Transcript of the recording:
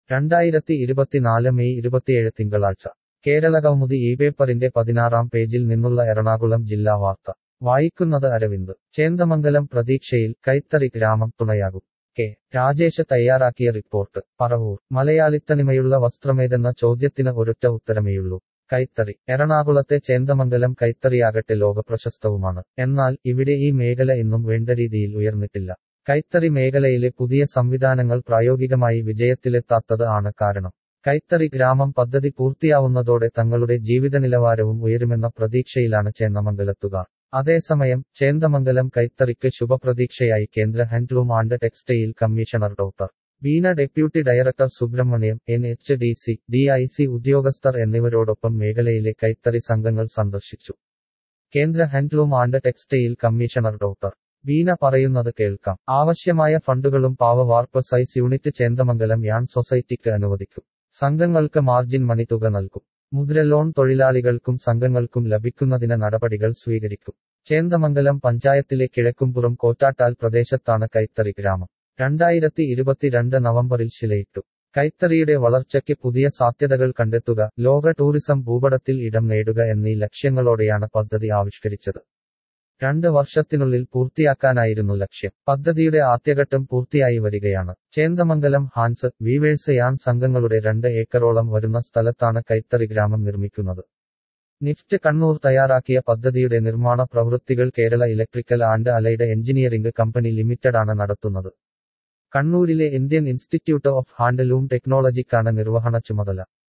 രണ്ടായിരത്തി ഇരുപത്തിനാല് മെയ് ഇരുപത്തിയേഴ് തിങ്കളാഴ്ച കേരള കൗമുദി ഈ പേപ്പറിന്റെ പതിനാറാം പേജിൽ നിന്നുള്ള എറണാകുളം ജില്ലാ വാർത്ത വായിക്കുന്നത് അരവിന്ദ് ചേന്ദമംഗലം പ്രതീക്ഷയിൽ കൈത്തറി ഗ്രാമം തുണയാകും കെ രാജേഷ് തയ്യാറാക്കിയ റിപ്പോർട്ട് പറവൂർ മലയാളിത്തനിമയുള്ള വസ്ത്രമേതെന്ന ചോദ്യത്തിന് ഒരൊറ്റ ഉത്തരമേയുള്ളൂ കൈത്തറി എറണാകുളത്തെ ചേന്ദമംഗലം കൈത്തറിയാകട്ടെ ലോകപ്രശസ്തവുമാണ് എന്നാൽ ഇവിടെ ഈ മേഖല ഇന്നും വേണ്ട രീതിയിൽ ഉയർന്നിട്ടില്ല കൈത്തറി മേഖലയിലെ പുതിയ സംവിധാനങ്ങൾ പ്രായോഗികമായി വിജയത്തിലെത്താത്തത് ആണ് കാരണം കൈത്തറി ഗ്രാമം പദ്ധതി പൂർത്തിയാവുന്നതോടെ തങ്ങളുടെ ജീവിതനിലവാരവും ഉയരുമെന്ന പ്രതീക്ഷയിലാണ് ചേന്നമംഗലത്തുകാർ അതേസമയം ചേന്ദമംഗലം കൈത്തറിക്ക് ശുഭപ്രതീക്ഷയായി കേന്ദ്ര handloom and textile commissioner doctor Beena deputy director Subrahmanyam N H D C D I C ഉദ്യോഗസ്ഥർ എന്നിവരോടൊപ്പം മേഖലയിലെ കൈത്തറി സംഘങ്ങൾ സന്ദർശിച്ചു കേന്ദ്ര handloom and textile commissioner doctor Beena പറയുന്നത് കേൾക്കാം ആവശ്യമായ ഫണ്ടുകളും പാവവാർപ്പ് സൈസ് യൂണിറ്റ് ചേന്ദമംഗലം യാൺ സൊസൈറ്റിക്ക് അനുവദിക്കും സംഘങ്ങൾക്ക് മാർജിൻ മണി തുക നൽകും മുദ്ര ലോൺ തൊഴിലാളികൾക്കും സംഘങ്ങൾക്കും ലഭിക്കുന്നതിന് നടപടികൾ സ്വീകരിക്കും ചേന്ദമംഗലം പഞ്ചായത്തിലെ കിഴക്കുംപുറം കോറ്റാട്ടാൽ പ്രദേശത്താണ് കൈത്തറി ഗ്രാമം രണ്ടായിരത്തി ഇരുപത്തിരണ്ട് നവംബറിൽ ശിലയിട്ടു കൈത്തറിയുടെ വളർച്ചയ്ക്ക് പുതിയ സാധ്യതകൾ കണ്ടെത്തുക ലോക ടൂറിസം ഭൂപടത്തിൽ ഇടം നേടുക എന്നീ ലക്ഷ്യങ്ങളോടെയാണ് പദ്ധതി ആവിഷ്കരിച്ചത് രണ്ട് വർഷത്തിനുള്ളിൽ പൂർത്തിയാക്കാനായിരുന്നു ലക്ഷ്യം പദ്ധതിയുടെ ആദ്യഘട്ടം പൂർത്തിയായി വരികയാണ് ചേന്ദമംഗലം ഹാൻസ് വീവേഴ്സ് യാൻ സംഘങ്ങളുടെ രണ്ട് ഏക്കറോളം വരുന്ന സ്ഥലത്താണ് കൈത്തറി ഗ്രാമം നിർമ്മിക്കുന്നത് നിഫ്റ്റ് കണ്ണൂർ തയ്യാറാക്കിയ പദ്ധതിയുടെ നിർമ്മാണ പ്രവൃത്തികൾ Kerala electrical and allied engineering company ലിമിറ്റഡാണ് നടത്തുന്നത് കണ്ണൂരിലെ ഇന്ത്യൻ ഇൻസ്റ്റിറ്റ്യൂട്ട് ഓഫ് ഹാൻഡ്ലൂം ടെക്നോളജിക്കാണ് നിർവഹണ ചുമതല